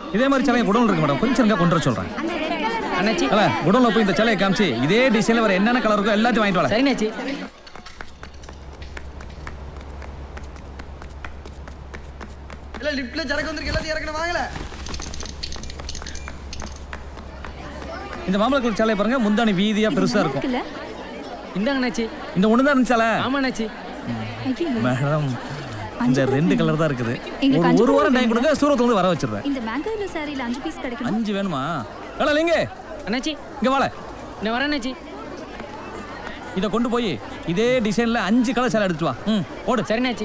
இதே மாதிரி சிலையை குடோன் இருக்கு மேடம் கொஞ்சம் இருங்க கொண்டு வர சொல்றேன் அண்ணாச்சி அல்ல குடோன்ல போய் இந்த சிலையை காமிச்சு இதே டிசைன்ல வர என்னென்ன கலர் இருக்கோ எல்லாத்தையும் வாங்கிட்டு வரேன் சரிண்ணாச்சி இல்ல லிஃப்ட்ல சரக்கு வந்திருக்கு எல்லாத்தையும் இறக்கணும் வாங்கல இந்த மாம்பழ கலர் சிலையை பாருங்க முந்தானி வீதியா பெருசா இருக்கும் இருக்குல்ல இந்தாங்க அண்ணாச்சி இந்த ஒண்ணு தான் இருந்துச்சால ஆமா அண்ணாச்சி ஐயோ மேடம் இந்த ரெண்டு கலர் தான் இருக்குது எங்களுக்கு ஒரு அஞ்சு ஒரு வாரம் பீஸ் டைம் கொடுங்க சூரத்துல வந்து வர வச்சிடுறேன் இந்த மேங்கோ எல்லோ சாரியில் அஞ்சு பீஸ் கிடைக்கும் அஞ்சு வேணுமா வேலை இல்லைங்க அண்ணாச்சி இங்க வாழ நான் வரேன் அண்ணாச்சி இதை கொண்டு போய் இதே டிசைன்ல அஞ்சு கலர் சேலை எடுத்துட்டு வா ம் ஓடு சரிண்ணாச்சி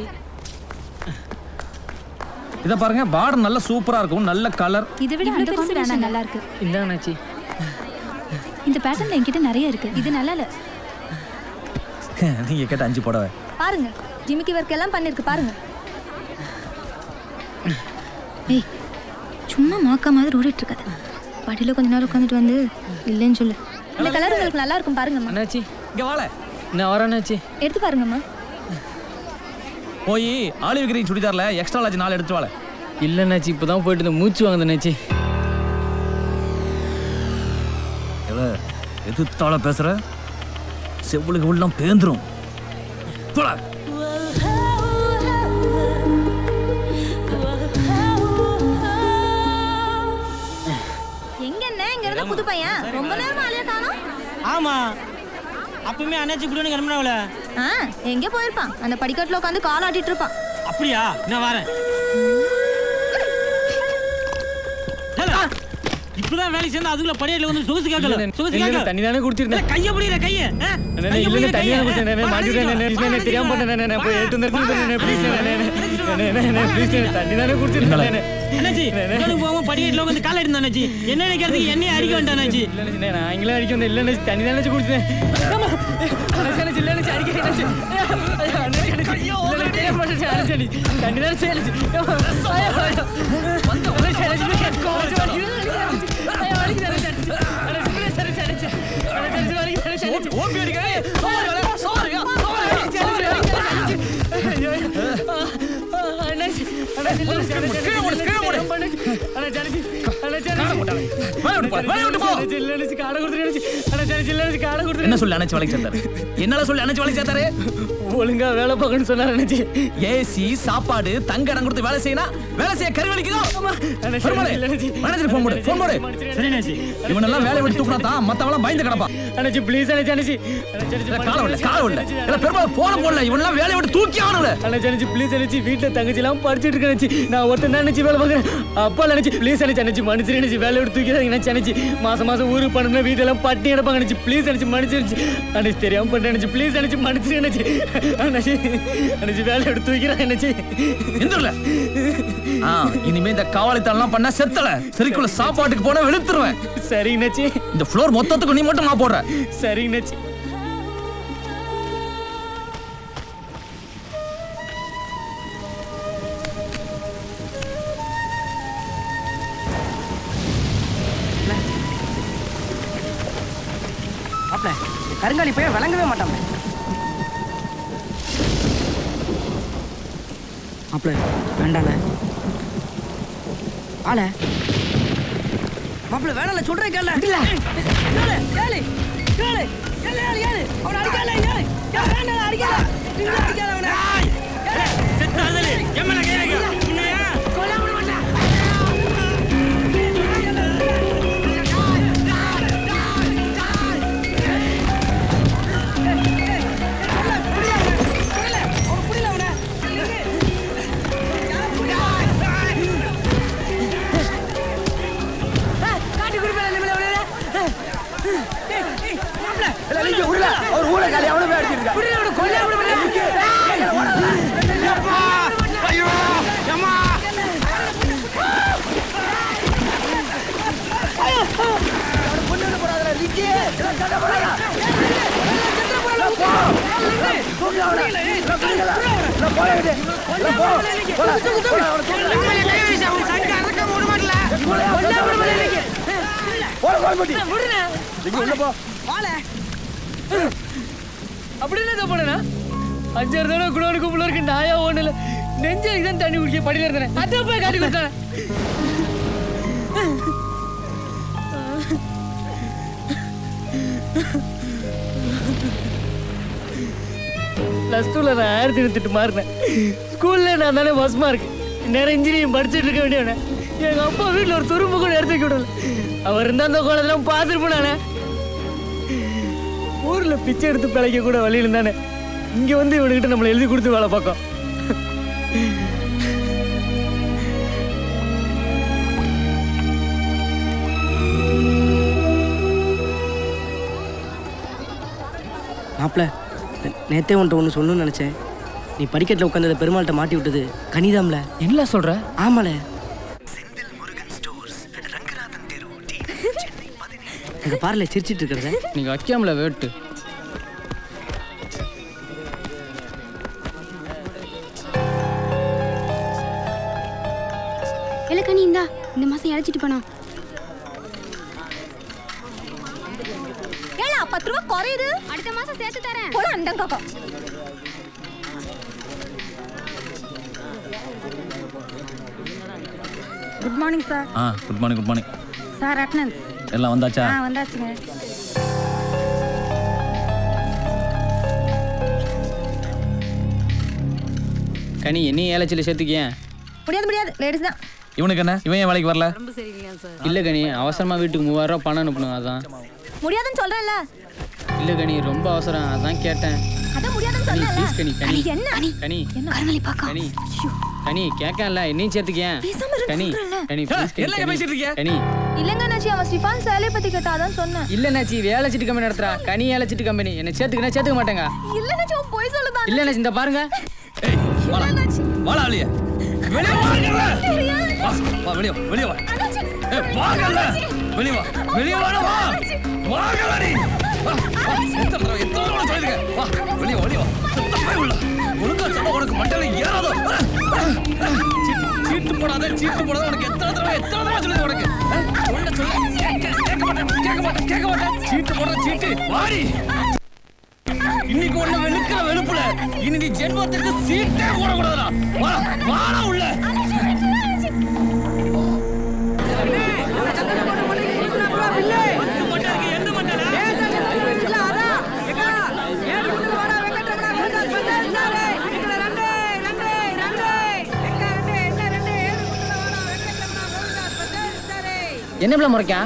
இதை பாருங்க பார்டர் நல்ல சூப்பரா இருக்கும் நல்ல கலர் இதை விட அந்த காம்பினேஷன் நல்லா இருக்கு இந்தாங்க அண்ணாச்சி இந்த பேட்டர்ன்ல என்கிட்ட நிறைய இருக்கு இது நல்லா இல்ல நீங்க கேட்ட அஞ்சு புடவை பாருங்க ஜிமிக்கி ஒர்க் எல்லாம் பண்ணிருக்கு பாருங்க ஏய் சும்மா மாக்கா மாதிரி ஓடிட்டு இருக்காத படியில கொஞ்ச நேரம் உட்காந்துட்டு வந்து இல்லைன்னு சொல்லு இந்த கலர் உங்களுக்கு நல்லா இருக்கும் பாருங்கம்மா அண்ணாச்சி இங்க வாழ நான் வரேன் அண்ணாச்சி எடுத்து பாருங்கம்மா போய் ஆலிவ் கிரீன் சுடிதார்ல எக்ஸ்ட்ரா லார்ஜ் நாலு எடுத்து வாழ இல்லை அண்ணாச்சி இப்போ தான் போயிட்டு இந்த மூச்சு வாங்குது அண்ணாச்சி எதிர்த்தால பேசுற செவ்வளுக்கு உள்ளம் பேந்துரும் போடா எங்க என்ன இங்க இருந்த புது பையன் ரொம்ப நேரம் ஆளியா காணோம் ஆமா அப்பவுமே அண்ணாச்சி குடோனு கிளம்புனாவில ஆ எங்க போயிருப்பான் அந்த படிக்கட்டுல உட்காந்து கால் ஆட்டிட்டு இருப்பான் அப்படியா நான் வரேன் ஹலோ. இப்பதான் வேலை சேர்ந்து அதுக்குள்ள படியில வந்து சொகுசு கேட்கல சொகுசு இல்ல, கேட்கல தண்ணி தானே குடிச்சிருந்தேன் கைய பிடிக்கிற கைய ஆ? அண்ணே, கைய இல்ல, இல்ல, பிடிக்கிற தண்ணி கைய. தானே குடிச்சேன், அண்ணே, வா, மாட்டிக்கிட்டேன், அண்ணே, வா, அண்ணே, தெரியாம வா, பண்ணேன், அண்ணே, போய் வா, எடுத்து வந்துருக்கேன், அண்ணே, please, வா, அண்ணே, அண்ணே, அண்ணே, அண்ணே, அண்ணே, please, அண்ணே, தண்ணி தானே குடிச்சிருந்தேன், அண்ணே. அண்ணாச்சி குடோனுக்கு போகாம படிக்கட்டுல உட்காந்து கால எடுத்து அண்ணாச்சி என்ன நினைக்கிறதுக்கு என்னைய அடிக்க வேண்டாம் அண்ணாச்சி இல்ல, அண்ணே, நான் ஆங்கிலம் அடிக்க வந்தேன். இல்ல, அண்ணே, தண்ணி தானே குடிச்சேன். ஆமா. அண்ணே, அண்ணே, இல்ல, அண்ணே, அடிக்க, அண்ணே. ஐயோ, அண்ணே, அண்ணே, இல்ல, அண்ணே, தெரியாம பண்ணிட்டேன், அண்ணே, அண்ணே. தண்ணி தானே செய்யல, அண்ணே. ஐயோ, ஐயோ. அண்ணே, சரி, சரி, சரி. அண்ணே, வலிக்குது, வலிக்குது, அண்ணே. ஐயோ, வலிக்குது, அண்ணே, சரி, சரி. அண்ணே, சரி, சரி, சரி, சரி. அண்ணே, சரி, சரி, வலிக்குது, அண்ணே, சரி, சரி. ஓப்பி அடிக்கிறேன் சோறு வேலை, சோறு, சோறு. சரி, சரி, வலிக்குது, அண்ணே, சரி, சரி. ஐயோ, ஆ, ஆ, அண்ணே, சரி, அண்ணே, இல்ல, அண்ணே, சரி, சரி, கீழே போடு, கீழே போடு. அண்ணே, அண்ணே, சரி, சரி. அண்ணே, சரி, காலை சரி. போட்டாங்க. வேலையை விட்டு போ, வேலையை விட்டு போ. அண்ணே, சரி, இல்ல, அண்ணே, சரி, காடை கொடுத்துரு, அண்ணே, சரி. அண்ணே, சரி, இல்ல, அண்ணே, சரி, காடை கொடுத்துரு. என்ன சொல்லி அணைச்சு வேலைக்கு சேர்த்தாரு என்னால சொல்லி அணைச்சு வேலைக்கு சேர்த்தாரு ஒழுங்கா வேலை பார்க்கணும்னு சொன்னாரு அண்ணாச்சி ஏசி சாப்பாடு தங்க இடம் கொடுத்து வேலை செய்யணும் வேலை செய்ய கறி வலிக்குதோ அண்ணே, பெருமாளே, இல்ல, அண்ணாச்சி. மேனேஜர் ஃபோன் போடு ஃபோன் போடு சரி அண்ணாச்சி இவனெல்லாம் வேலையை விட்டு தூக்கினா தான் மத்தவெல்லாம் பயந்து கிடப்பான் அண்ணாச்சி ப்ளீஸ் அண்ணாச்சி அண்ணாச்சி அண்ணாச்சி இல்ல, காலை விடல காலை விடல இல்ல பெருமாள் போன போடல இவனெல்லாம் வேலையை விட்டு தூக்கி ஆகணும்ல அண்ணாச்சி அண்ணாச்சி ப்ளீஸ் அண்ணாச்சி வீட்டுல தங்கச்சி எல்லாம் படிச்சிட்டு இருக்கேன் அண்ணாச்சி நான் ஒருத்தன் தான் அண்ணாச்சி வேலை பார்க்குறேன் அப்பா அண்ணாச்சி ப்ளீஸ் அண்ணாச்சி அண்ணாச்சி மனுஷன் அண்ணாச்சி வேலை விட்டு தூக்கிறாங்க அண்ணாச்சி அண்ணாச்சி மாசம் மாசம் ஊருக்கு பண்ணணும்னா வீட்டெல்லாம் பட்டி கிடப்பாங்க அண்ணாச்சி ப்ளீஸ் அண்ணாச்சி மனுஷன் அண்ணாச்சி அண்ணாச்சி தெரியாம பண்ண அண்ணாச்சி ப்ளீஸ் அண்ணாச்சி மனுஷன் அண்ணாச்சி அண்ணாச்சி அண்ணாச்சி வேலை விட்டு தூக்கிறாங்க அண்ணாச்சி எந்திரல ஆ இனிமே இந்த காவாலித்தனம் பண்ண செத்தல சரிக்குள்ள சாப்பாட்டுக்கு போனா வெளுத்துருவேன் சரி அண்ணாச்சி இந்த ஃப்ளோர் மொத்தத்துக்கு நீ மட்டும் நான் போடுறேன் சரி அண்ணாச்சி மாப்ள கருங்காலி பையன் விளங்கவே மாட்டான் மாப்ள வேண்டாண்ண ஆள மாப்ள வேணாம்ல சொல்றேன் கேள இல்ல கேளு கேளு கேளு கேளு கேளு கேளு அவன அடிக்கல கேளு கேளு வேண்டாம் அடிக்கல நீங்க அடிக்கல அவன செத்தாதலே எம்மன கை வைக்க உன்னையா கொல்ல விட மாட்டேன் அவர் ஊழ காலி அவனை போய் அடிச்சிருக்கா அப்படின்னு என்ன பண்ணனா அஞ்சாறு தடவை குடோனுக்கு உள்ள இருக்கு நாயா ஒண்ணு இல்ல நெஞ்ச இதான் தண்ணி குடிக்க படியில இருந்தேன் அதான் போய் காட்டி கொடுத்தானே ப்ளஸ் டூவில் நான் ஆயிரத்தி இருபத்தெட்டு மாறினேன் ஸ்கூலில் நான் தானே ஃபஸ்ட் மார்க் நேரம் இன்ஜினியரிங் படிச்சுட்டு இருக்க வேண்டியவனே எங்கள் அப்பா வீட்டில் ஒரு துரும்பு கூட எடுத்து வைக்க விடல அவர் இருந்தால் அந்த குளத்தெல்லாம் பார்த்துருப்போம் நானே ஊரில் பிச்சை எடுத்து பிழைக்க கூட வழி இருந்தானே இங்கே வந்து இவனுக்கிட்ட நம்மளை எழுதி கொடுத்து வேலை பார்க்கும் மாப்பிள்ள நேத்தே உன்ட்ட ஒன்று சொல்லணும்னு நினச்சேன் நீ படிக்கட்டில் உட்காந்து பெருமாள்கிட்ட மாட்டி விட்டது கனிதாம்ல என்ன சொல்கிற ஆமால அங்கே பாருல சிரிச்சிட்டு இருக்கிறத நீங்கள் வைக்காமல வேட்டு இல்ல கனி இந்தா இந்த மாசம் இழைச்சிட்டு போனோம் ஏழா பத்து ரூபா குறையுது அடுத்த மாசம் சேர்த்து தரேன் போல அண்டங்காக்கா குட் மார்னிங் சார் ஆ good morning good morning sir attendance எல்லாம் வந்தாச்சா ஆ வந்தாச்சுங்க கனி என்னையும் ஏலச்சில் சேர்த்துக்கியேன் முடியாது முடியாது லேடிஸ் தான் இவனுக்கு என்ன இவன் ஏன் வேலைக்கு வரல இல்லை கனி அவசரமாக வீட்டுக்கு மூவாயிரம் ரூபாய் பணம் அனுப்பணும் அதான் முடியாதுன்னு சொல்றேன்ல இல்லை கனி ரொம்ப அவசரம் அதான் கேட்டேன் அதான் முடியாதுன்னு கனி சொல்றேன்ல ப்ளீஸ் கனி கனி என்ன கனி கருமலி பாக்கா கனி கனி கேட்கல என்னையும் சேர்த்துக்கேன் பேசாம இருன்னு கனி சொல்றேன்ல. கனி ஏ, please, கனி, என்னங்க கனி. பேசிட்டு இருக்கீங்க? கனி இல்லங்க நாச்சி அவன் ஸ்டிஃபான் சேலைய பத்தி கேட்டா அதான் சொன்னேன் இல்ல நாச்சி வேலை சீட்டு கம்பெனி நடத்துறா கனி ஏலை சீட்டு கம்பெனி என்ன சேர்த்துக்கினா சேர்த்துக்க மாட்டேங்க இல்ல நாச்சி அவன் போய் சொல்லுதான் இல்ல நாச்சி இந்த பாருங்க ஏய் வாடா வாடா வெளியே வெளியே வாங்கல வா வா வெளியே வா, வெளியே வா ஏய் வாங்கல வெளியே வா வெளியே வாடா வா வாங்கல நீ வா வா எத்தனை தடவை எத்தனை தடவை சொல்லிருக்கேன் வா வெளியே வா, வெளியே வா சுத்த போய் உள்ள ஒழுங்கா சொன்னா உனக்கு மண்டல ஏறாதோ சீட்டு சீட்டு போடாத சீட்டு போடாத உனக்கு எத்தனை தடவை எத்தனை தடவை சொல்லுது உனக்கு ஆ? சொல்ல சொல்ல கேட்க கேட்க மாட்டேன் கேட்க மாட்டேன் கேட்க மாட்டேன் சீட்டு போடுற சீட்டு வாடி இன்னைக்கு ஒண்ணு வெளுக்கிற வெளுப்புல இனி நீ ஜென்மத்துக்கு சீட்டே போடக்கூடாதுடா வா வாடா உள்ள என்ன பிள்ளை முறைக்கா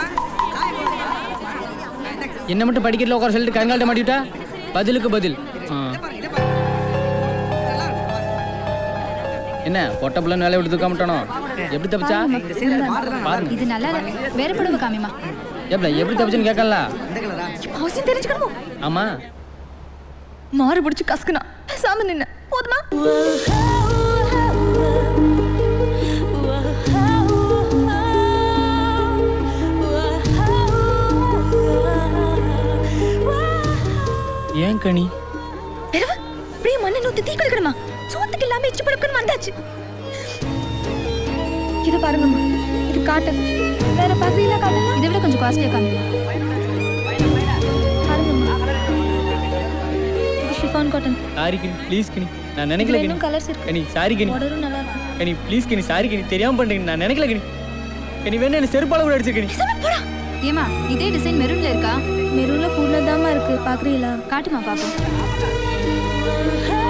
என்ன மட்டும் படிக்கல உட்கார சொல்லிட்டு கங்கால்ட்ட மாட்டிவிட்டா பதிலுக்கு பதில் ஆ. என்ன பொட்ட பிள்ளைன்னு வேலையை விட்டு தூக்க மாட்டானோ எப்படி தப்பிச்சா பாருங்க இது நல்லா இல்ல வேற புடவை காமிமா எப்படி எப்படி தப்பிச்சுன்னு கேட்கல அவசியம் தெரிஞ்சுக்கணுமோ ஆமா மாறு பிடிச்சு கசக்குனா பேசாம நின்ன போதுமா ஏன் கனி பெருவ அப்படியே மண்ணை நூத்தி தீ கொடுக்கணுமா சோத்துக்கு இல்லாம எச்சு படுக்கணும் வந்தாச்சு இது பாருங்கம்மா இது காட்டன் வேற பகுதியில காட்டலாம் இதை விட கொஞ்சம் காஸ்ட்லியா காமிங்க பாருங்கம்மா இது chiffon cotton saree Kani please Kani நான் நினைக்கல இதுல கனி இன்னும் கலர்ஸ் இருக்கு கனி சாரி கனி பார்டரும் நல்லா இருக்கு கனி ப்ளீஸ் கனி சாரி கனி தெரியாம பண்ணிட்டேன் நான் நினைக்கல கனி கனி வேணா என்ன செருப்பால கூட அடிச்சு கனி பேசாம போடா ஏமா இதே டிசைன் மெரூன்ல இருக்கா மெரூன்ல பூர்ணதாமா இருக்கு பாக்குறீங்களா காட்டுமா பாப்போம்